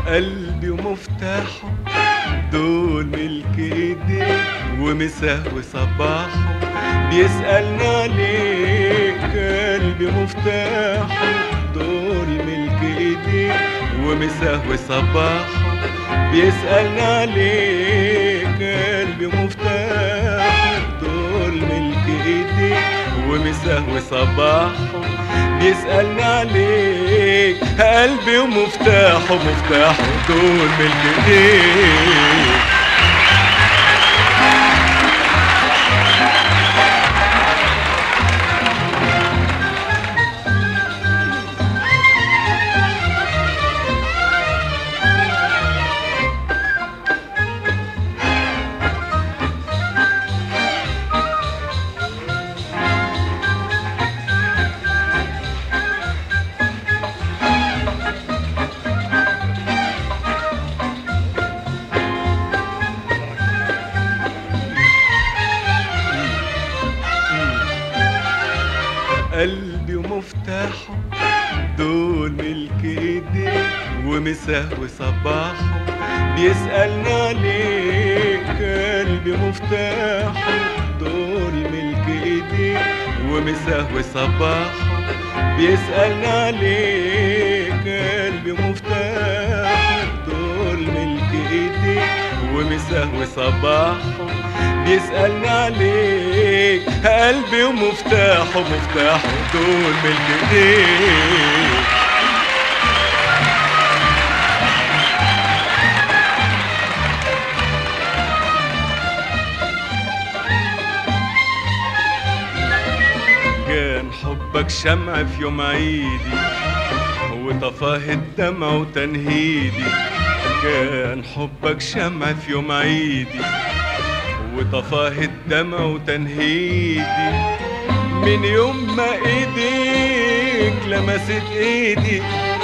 قلبي ومفتاحه دول ملك ايديك ومساه وصباحه بيسألني عليك قلبي ومفتاحه دول ملك ايديك ومساه وصباحه بيسألني عليك قلبي ومفتاحه دول ملك ايديك ومساه وصباحه بيسألني عليك قلبي ومفتاحه مفتاحه دول ملك ايديك قلبي ومفتاحه دول ملك ايديك ومساه وصباحه بيسألني عليك قلبي مفتاحه دول ملك ايديك ومساه وصباحه بيسألني عليك قلبي مفتاحه دول ملك ايديك ومساه وصباحه بيسألني عليك قلبي ومفتاحه مفتاحه دول ملك ايديك كان حبك شمع في يوم عيدي وطفاه الدمع وتنهيدي كان حبك شمع في يوم عيدي وطفاه الدمع وتنهيدي من يوم ما ايديك لمست ايدي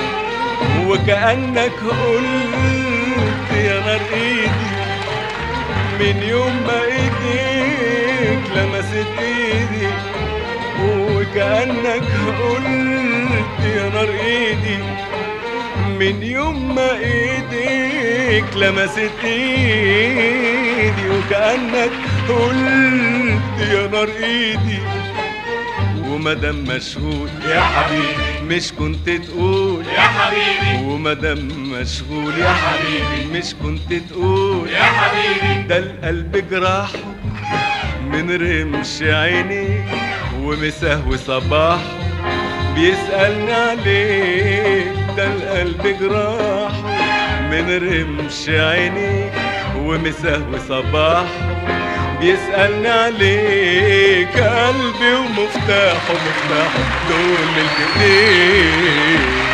وكأنك قلت يا نار ايدي من يوم ما ايديك لمست ايدي وكأنك قلت يا نار ايدي من يوم ما ايديك لمست ايدي وكأنك قلت يا نار ايدي ومدام مشغول يا حبيبي مش كنت تقول يا حبيبي ومدام مشغول يا حبيبي مش كنت تقول يا حبيبي ده القلب جراحه من رمش عيني ومساه وصباحه بيسألني عليك ده القلب جراحه من رمش عيني ومساه وصباحه بيسألني عليك قلبي ومفتاحه مفتاحه دول ملك ايديك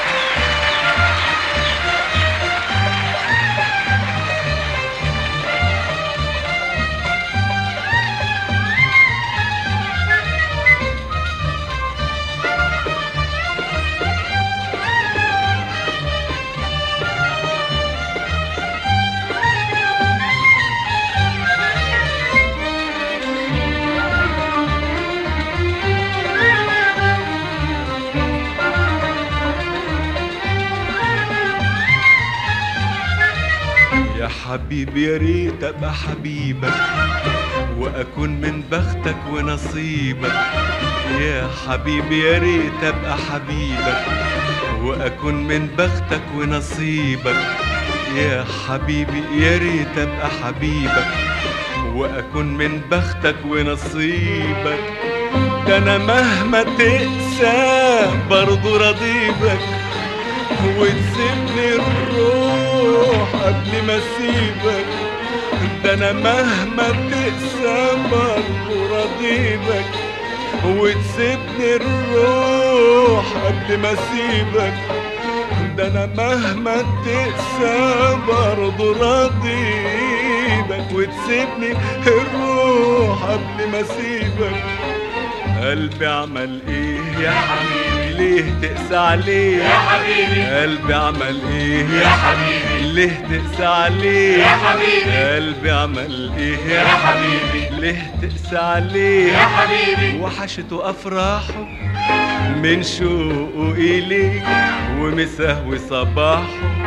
يا حبيبي يا ريت ابقى حبيبك واكون من بختك ونصيبك يا حبيبي يا ريت ابقى حبيبك واكون من بختك ونصيبك يا حبيبي يا ريت ابقى حبيبك واكون من بختك ونصيبك ده انا مهما تقسى برضو رضيبك وتسيبني الروح قبل ما اسيبك ده انا مهما تقسى برضه راضيبك وتسيبني الروح قبل ما اسيبك ده انا مهما تقسى برضه راضيبك وتسيبني الروح قبل ما اسيبك قلبي عمل ايه يا حبيبي ليه تقسى عليه يا حبيبي قلبي عمل ايه يا حبيبي ليه تقسى عليه يا حبيبي قلبي عمل ايه يا حبيبي ليه تقسى عليه يا حبيبي وحشته افراحه من شوقه اليك ومساه وصباحه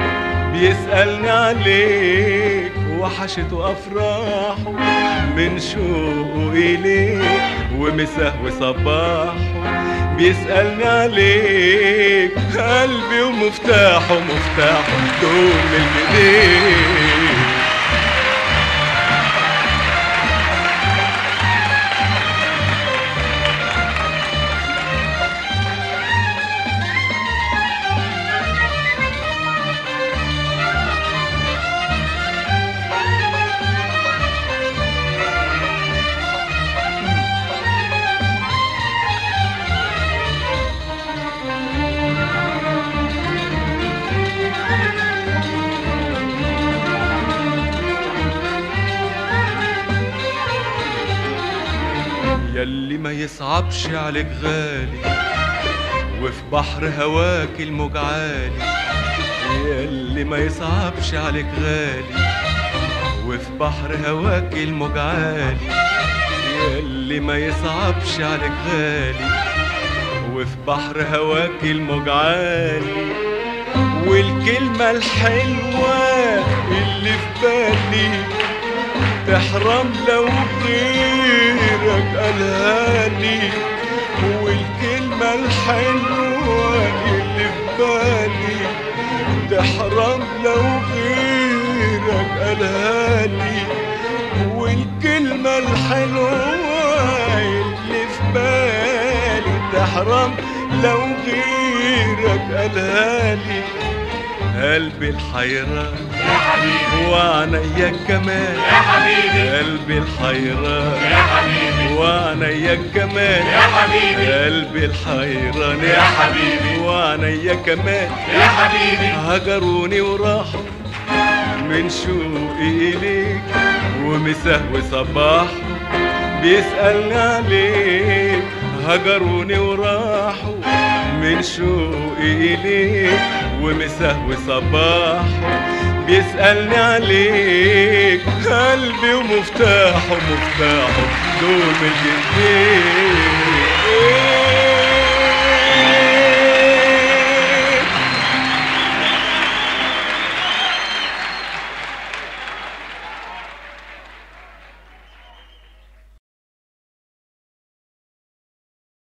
بيسألني عليك وحشته أفراحه من شوقه إليك ومساه وصباحه بيسألني عليك قلبي ومفتاحه مفتاحه دول من ايديك يلي ما يصعبش عليك غالي وفي بحر هواك الموج عالي يلي ما يصعبش عليك غالي وفي بحر هواك الموج عالي يلي ما يصعبش عليك غالي وفي بحر هواك الموج عالي والكلمة الحلوة اللي في بالي تحرم لو غيرك قالها لي والكلمة الحلوة اللي في بالي تحرم لو غيرك قالها لي والكلمة الحلوة اللي في بالي تحرم لو غيرك قالها لي قلبي الحيران يا حبيبي وعينيا كمان يا حبيبي قلبي الحيران يا حبيبي وعينيا كمان يا حبيبي قلبي الحيران يا حبيبي. وعينيا كمان يا حبيبي هجروني وراحوا من شوقي إليك ومساه وصباح بيسألني عليك هجروني وراحوا من شوقي إليك ومساه وصباح بيسألني عليك قلبي ومفتاحه مفتاحه دول من الجنبين